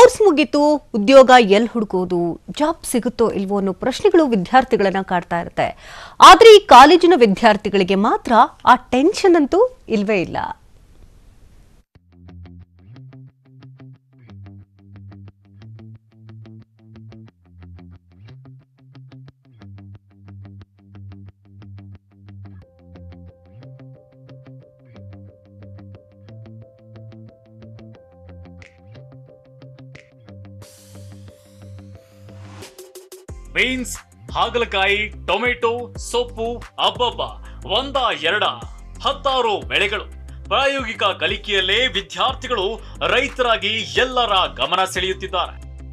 course ಮುಗೀತು ಉದ್ಯೋಗ ಎಲ್ಲಿ ಹುಡುಕೋದು ಜಾಬ್ ಸಿಗುತ್ತೋ ಇಲ್ವೋ ಅನ್ನೋ ಪ್ರಶ್ನೆಗಳು ವಿದ್ಯಾರ್ಥಿಗಳನ್ನ ಕಾಡ್ತಾ ಇರುತ್ತೆ ಆದ್ರೆ ಈ ಕಾಲೇಜಿನ ವಿದ್ಯಾರ್ಥಿಗಳಿಗೆ ಮಾತ್ರ ಆ ಟೆನ್ಷನ್ ಅಂತೂ ಇಲ್ವೇ ಇಲ್ಲ ಬೀನ್ಸ್ ಹಾಗಲಕಾಯಿ ಟೊಮೆಟೊ ಸೊಪ್ಪು ಅಬ್ಬಬ್ಬ ಒಂದ ಎರಡ ಹತ್ತಾರು ಬೆಳೆಗಳು ಪ್ರಾಯೋಗಿಕ ಕಲಿಕೆಯಲ್ಲೇ ವಿದ್ಯಾರ್ಥಿಗಳು ರೈತರಾಗಿ ಎಲ್ಲರ ಗಮನ ಸೆಳೆಯುತ್ತಿದ್ದಾರೆ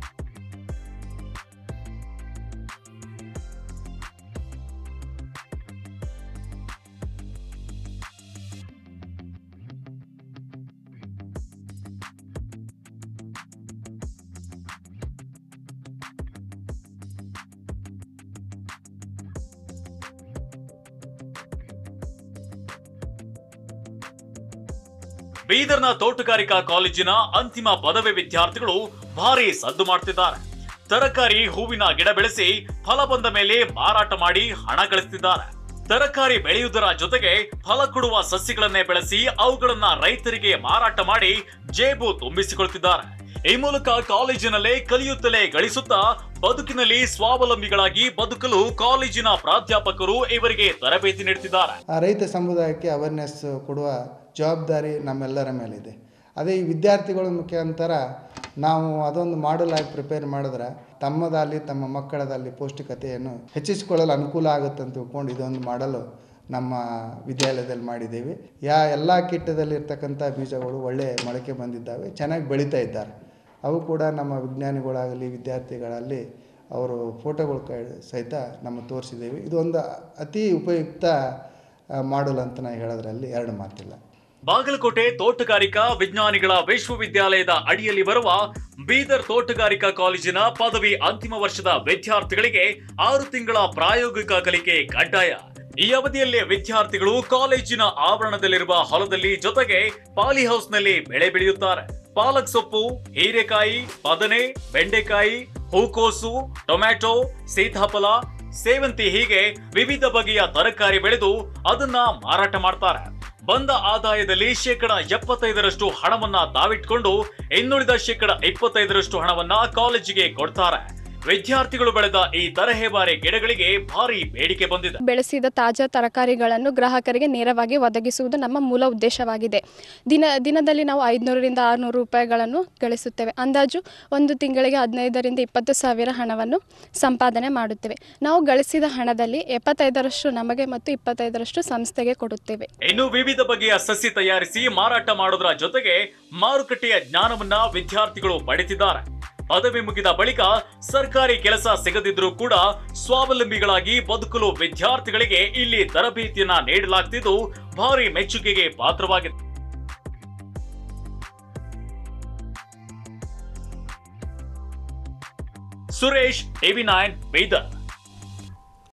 ಬೀದರ್ನ ತೋಟಗಾರಿಕಾ ಕಾಲೇಜಿನ ಅಂತಿಮ ಪದವಿ ವಿದ್ಯಾರ್ಥಿಗಳು ಭಾರಿ ಸದ್ದು ಮಾಡ್ತಿದ್ದಾರೆ ತರಕಾರಿ ಹೂವಿನ ಗಿಡ ಬೆಳೆಸಿ ಫಲ ಬಂದ ಮೇಲೆ ಮಾರಾಟ ಮಾಡಿ ಹಣ ಗಳಿಸ್ತಿದ್ದಾರೆ ತರಕಾರಿ ಬೆಳೆಯುವುದರ ಜೊತೆಗೆ ಫಲ ಕೊಡುವ ಸಸ್ಯಗಳನ್ನೇ ಬೆಳೆಸಿ ಅವುಗಳನ್ನ ರೈತರಿಗೆ ಮಾರಾಟ ಮಾಡಿ ಜೇಬು ತುಂಬಿಸಿಕೊಳ್ತಿದ್ದಾರೆ ಈ ಮೂಲಕ ಕಾಲೇಜಿನಲ್ಲೇ ಕಲಿಯುತ್ತಲೇ ಗಳಿಸುತ್ತಾ ಬದುಕಿನಲ್ಲಿ ಸ್ವಾವಲಂಬಿಗಳಾಗಿ ಬದುಕಲು ಕಾಲೇಜಿನ ಪ್ರಾಧ್ಯಾಪಕರು ಇವರಿಗೆ ತರಬೇತಿ ನೀಡುತ್ತಿದ್ದಾರೆ ಆ ರೈತ ಸಮುದಾಯಕ್ಕೆ ಅವೇರ್ನೆಸ್ ಕೊಡುವ ಜವಾಬ್ದಾರಿ ನಮ್ಮೆಲ್ಲರ ಮೇಲಿದೆ ಅದೇ ಈ ವಿದ್ಯಾರ್ಥಿಗಳ ಮುಖಾಂತರ ನಾವು ಅದೊಂದು ಮಾಡಲ್ ಆಗಿ ಪ್ರಿಪೇರ್ ಮಾಡಿದ್ರೆ ತಮ್ಮದಲ್ಲಿ ತಮ್ಮ ಮಕ್ಕಳದಲ್ಲಿ ಪೌಷ್ಟಿಕತೆಯನ್ನು ಹೆಚ್ಚಿಸಿಕೊಳ್ಳಲು ಅನುಕೂಲ ಆಗುತ್ತೆ ಅಂತ ತಿಳ್ಕೊಂಡು ಇದೊಂದು ಮಾಡಲು ನಮ್ಮ ವಿದ್ಯಾಲಯದಲ್ಲಿ ಮಾಡಿದ್ದೀವಿ ಯಾ ಎಲ್ಲ ಕಿಟ್ಟದಲ್ಲಿ ಇರ್ತಕ್ಕಂಥ ಬೀಜಗಳು ಒಳ್ಳೆ ಮೊಳಕೆ ಬಂದಿದ್ದಾವೆ ಚೆನ್ನಾಗಿ ಬೆಳೀತಾ ಇದ್ದಾರೆ ಅವು ಕೂಡ ನಮ್ಮ ವಿಜ್ಞಾನಿಗಳಾಗಲಿ ವಿದ್ಯಾರ್ಥಿಗಳಲ್ಲಿ ಅವರು ಫೋಟೋಗಳು ಕ ಸಹಿತ ನಮ್ಮ ತೋರಿಸಿದ್ದೀವಿ ಇದೊಂದು ಅತಿ ಉಪಯುಕ್ತ ಮಾಡಲ್ ಅಂತ ನಾನು ಹೇಳೋದ್ರಲ್ಲಿ ಎರಡು ಮಾತಿಲ್ಲ ಬಾಗಲಕೋಟೆ ತೋಟಗಾರಿಕಾ ವಿಜ್ಞಾನಿಗಳ ವಿಶ್ವವಿದ್ಯಾಲಯದ ಅಡಿಯಲ್ಲಿ ಬರುವ ಬೀದರ್ ತೋಟಗಾರಿಕಾ ಕಾಲೇಜಿನ ಪದವಿ ಅಂತಿಮ ವರ್ಷದ ವಿದ್ಯಾರ್ಥಿಗಳಿಗೆ ಆರು ತಿಂಗಳ ಪ್ರಾಯೋಗಿಕ ಕಲಿಕೆ ಕಡ್ಡಾಯ ಈ ಅವಧಿಯಲ್ಲಿ ವಿದ್ಯಾರ್ಥಿಗಳು ಕಾಲೇಜಿನ ಆವರಣದಲ್ಲಿರುವ ಹೊಲದಲ್ಲಿ ಜೊತೆಗೆ ಪಾಲಿ ಹೌಸ್ನಲ್ಲಿ ಬೆಳೆ ಬೆಳೆಯುತ್ತಾರೆ ಪಾಲಕ್ ಸೊಪ್ಪು ಹೀರೆಕಾಯಿ ಬದನೆ ಬೆಂಡೆಕಾಯಿ ಹೂಕೋಸು ಟೊಮ್ಯಾಟೊ ಸೀತಾಫಲ ಸೇವಂತಿ ಹೀಗೆ ವಿವಿಧ ಬಗೆಯ ತರಕಾರಿ ಬೆಳೆದು ಅದನ್ನ ಮಾರಾಟ ಮಾಡ್ತಾರೆ ಬಂದ ಆದಾಯದಲ್ಲಿ ಶೇಕಡ ಎಪ್ಪತ್ತೈದರಷ್ಟು ಹಣವನ್ನ ತಾವಿಟ್ಕೊಂಡು ಇನ್ನುಳಿದ ಶೇಕಡ ಇಪ್ಪತ್ತೈದರಷ್ಟು ಹಣವನ್ನ ಕಾಲೇಜಿಗೆ ಕೊಡ್ತಾರೆ ವಿದ್ಯಾರ್ಥಿಗಳು ಬೆಳೆದ ಈ ತರಹೇವಾರಿ ಗಿಡಗಳಿಗೆ ಭಾರಿ ಬೇಡಿಕೆ ಬಂದಿದೆ ಬೆಳೆಸಿದ ತಾಜಾ ತರಕಾರಿಗಳನ್ನು ಗ್ರಾಹಕರಿಗೆ ನೇರವಾಗಿ ಒದಗಿಸುವುದು ನಮ್ಮ ಮೂಲ ಉದ್ದೇಶವಾಗಿದೆ ದಿನ ದಿನದಲ್ಲಿ ನಾವು ಐದುನೂರರಿಂದ ಆರುನೂರು ರೂಪಾಯಿಗಳನ್ನು ಗಳಿಸುತ್ತೇವೆ ಅಂದಾಜು ಒಂದು ತಿಂಗಳಿಗೆ ಹದಿನೈದರಿಂದ ಇಪ್ಪತ್ತು ಸಾವಿರ ಹಣವನ್ನು ಸಂಪಾದನೆ ಮಾಡುತ್ತೇವೆ ನಾವು ಗಳಿಸಿದ ಹಣದಲ್ಲಿ ಎಪ್ಪತ್ತೈದರಷ್ಟು ನಮಗೆ ಮತ್ತು ಇಪ್ಪತ್ತೈದರಷ್ಟು ಸಂಸ್ಥೆಗೆ ಕೊಡುತ್ತೇವೆ ಇನ್ನು ವಿವಿಧ ಬಗೆಯ ಸಸಿ ತಯಾರಿಸಿ ಮಾರಾಟ ಮಾಡೋದರ ಜೊತೆಗೆ ಮಾರುಕಟ್ಟೆಯ ಜ್ಞಾನವನ್ನ ವಿದ್ಯಾರ್ಥಿಗಳು ಪಡೆದಿದ್ದಾರೆ ಪದವಿ ಮುಗಿದ ಬಳಿಕ ಸರ್ಕಾರಿ ಕೆಲಸ ಸಿಗದಿದ್ರೂ ಕೂಡ ಸ್ವಾವಲಂಬಿಗಳಾಗಿ ಬದುಕಲು ವಿದ್ಯಾರ್ಥಿಗಳಿಗೆ ಇಲ್ಲಿ ತರಬೇತಿಯನ್ನ ನೀಡಲಾಗ್ತಿದ್ದು ಭಾರಿ ಮೆಚ್ಚುಗೆಗೆ ಪಾತ್ರವಾಗಿದೆ ಸುರೇಶ್ ಟಿವಿ ನೈನ್ ಬೀದರ್